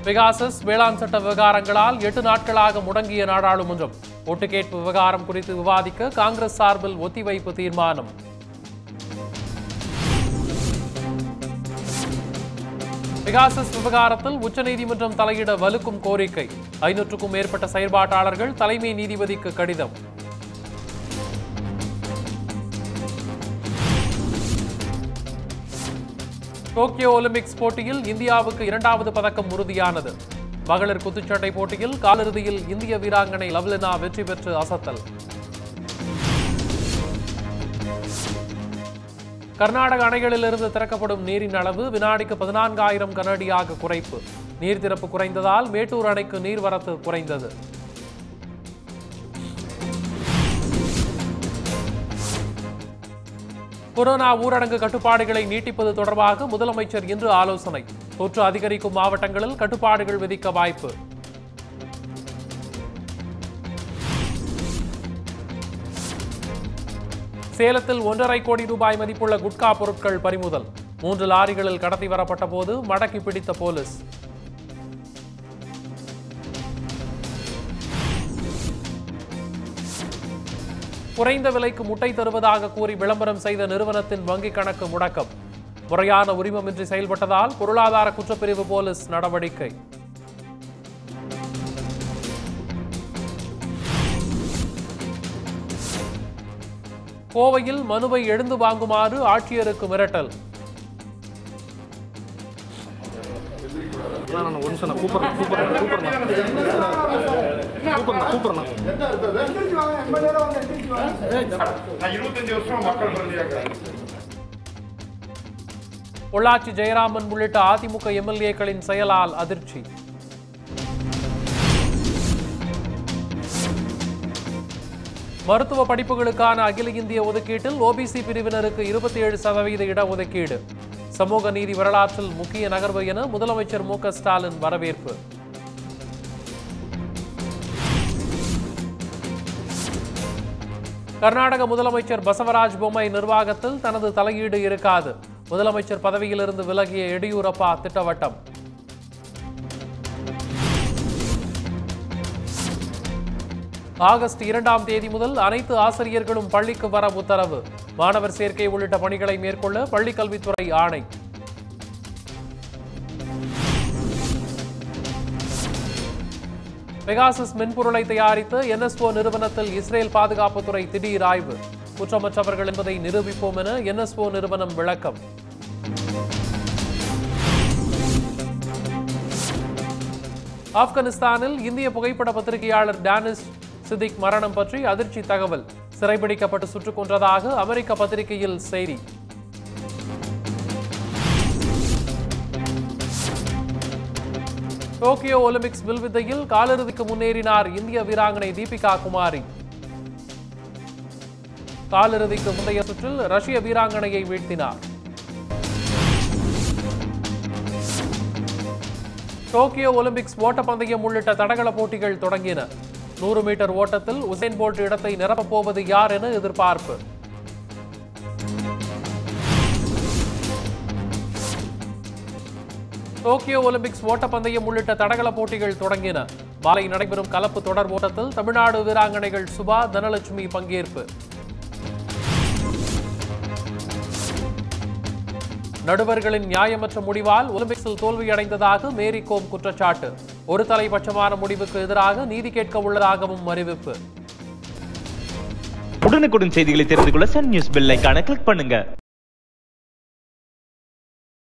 Pegasus வேளாண் சட்ட விவகாரங்களால் எட்டு நாட்களாக முடங்கிய நாடாளுமன்றம் ஓட்டு கேட்பு விவகாரம் குறித்து விவாதிக்க காங்கிரஸ் சார்பில் ஒத்திவைப்பு தீர்மானம் பெகாசஸ் விவகாரத்தில் உச்சநீதிமன்றம் தலையிட வலுக்கும் கோரிக்கை ஐநூற்றுக்கும் மேற்பட்ட செயற்பாட்டாளர்கள் தலைமை நீதிபதிக்கு கடிதம் டோக்கியோ ஒலிம்பிக்ஸ் போட்டியில் இந்தியாவுக்கு இரண்டாவது பதக்கம் உறுதியானது மகளிர் குத்துச்சண்டை போட்டியில் காலிறுதியில் இந்திய வீராங்கனை லவ்லினா வெற்றி பெற்று அசத்தல் கர்நாடக அணைகளிலிருந்து திறக்கப்படும் நீரின் அளவு வினாடிக்கு பதினான்காயிரம் கனஅடியாக குறைப்பு நீர் திறப்பு குறைந்ததால் மேட்டூர் அணைக்கு நீர்வரத்து குறைந்தது கொரோனா ஊரடங்கு கட்டுப்பாடுகளை நீட்டிப்பது தொடர்பாக முதலமைச்சர் இன்று ஆலோசனை தொற்று அதிகரிக்கும் மாவட்டங்களில் கட்டுப்பாடுகள் விதிக்க வாய்ப்பு சேலத்தில் ஒன்றரை கோடி ரூபாய் மதிப்புள்ள குட்கா பொருட்கள் பறிமுதல் மூன்று லாரிகளில் கடத்தி வரப்பட்ட போது மடக்கி பிடித்த போலீஸ் குறைந்த விலைக்கு முட்டை தருவதாக கூறி விளம்பரம் செய்த நிறுவனத்தின் வங்கிக் கணக்கு முடக்கம் முறையான உரிமமின்றி செயல்பட்டதால் பொருளாதார குற்றப்பிரிவு போலீஸ் நடவடிக்கை கோவையில் மனுவை எழுந்து வாங்குமாறு ஆட்சியருக்கு மிரட்டல் நான் ஒரு நிமிஷம் நான் கூப்பிட்றேன் கூப்பிட்றேன் கூப்பிட்றேன் கூப்பிட்றேன் நான் இருபத்தஞ்சு வருஷம் மக்கள் பிரதியாக பொள்ளாச்சி ஜெயராமன் உள்ளிட்ட அதிமுக எம்எல்ஏக்களின் செயலால் அதிர்ச்சி மருத்துவ படிப்புகளுக்கான அகில இந்திய ஒதுக்கீட்டில் ஓபிசி பிரிவினருக்கு இருபத்தி ஏழு சதவீத இடஒதுக்கீடு சமூக நீதி வரலாற்றில் முக்கிய நகர்வு என முதலமைச்சர் மு க ஸ்டாலின் வரவேற்பு கர்நாடக முதலமைச்சர் பசவராஜ் பொம்மை நிர்வாகத்தில் தனது தலையீடு இருக்காது முதலமைச்சர் பதவியிலிருந்து விலகிய எடியூரப்பா திட்டவட்டம் ஆகஸ்ட் இரண்டாம் தேதி முதல் அனைத்து ஆசிரியர்களும் பள்ளிக்கு வர உத்தரவு மாணவர் சேர்க்கை உள்ளிட்ட பணிகளை மேற்கொள்ள பள்ளிக் கல்வித்துறை ஆணை பெகாசஸ் மென்பொருளை தயாரித்த என்எஸ்ஓ நிறுவனத்தில் இஸ்ரேல் பாதுகாப்புத்துறை திடீர் ஆய்வு குற்றமற்றவர்கள் என்பதை நிரூபிப்போம் என என்எஸ்ஓ நிறுவனம் விளக்கம் ஆப்கானிஸ்தானில் இந்திய புகைப்பட பத்திரிகையாளர் டானிஸ் சித்திக் மரணம் பற்றி அதிர்ச்சி தகவல் சிறைபிடிக்கப்பட்டு சுட்டுக் கொன்றதாக அமெரிக்க பத்திரிகையில் செய்தி டோக்கியோ ஒலிம்பிக்ஸ் வில்வித்தையில் காலிறுதிக்கு முன்னேறினார் இந்திய வீராங்கனை தீபிகா குமாரி காலிறுதிக்கு முந்தைய சுற்றில் ரஷ்ய வீராங்கனையை வீழ்த்தினார் டோக்கியோ ஒலிம்பிக்ஸ் ஓட்டப்பந்தயம் உள்ளிட்ட தடகள போட்டிகள் தொடங்கின நூறு மீட்டர் ஓட்டத்தில் உசேன் போல்ட் இடத்தை நிரப்பப் போவது யார் என எதிர்பார்ப்பு டோக்கியோ ஒலிம்பிக்ஸ் ஓட்டப்பந்தயம் உள்ளிட்ட தடகள போட்டிகள் தொடங்கின மாலை நடைபெறும் கலப்பு தொடர் ஓட்டத்தில் தமிழ்நாடு வீராங்கனைகள் சுபா தனலட்சுமி பங்கேற்பு நடுவர்களின் நியாயமற்ற முடிவால் ஒலிம்பிக்ஸில் தோல்வியடைந்ததாக மேரி கோம் குற்றச்சாட்டு ஒரு தலைபட்சமான முடிவுக்கு எதிராக நீதி கேட்க உள்ளதாகவும் அறிவிப்பு உடனுக்குடன் செய்திகளை தெரிந்து கொள்ள சன் நியூஸ் பெல் ஐகானை கிளிக் பண்ணுங்க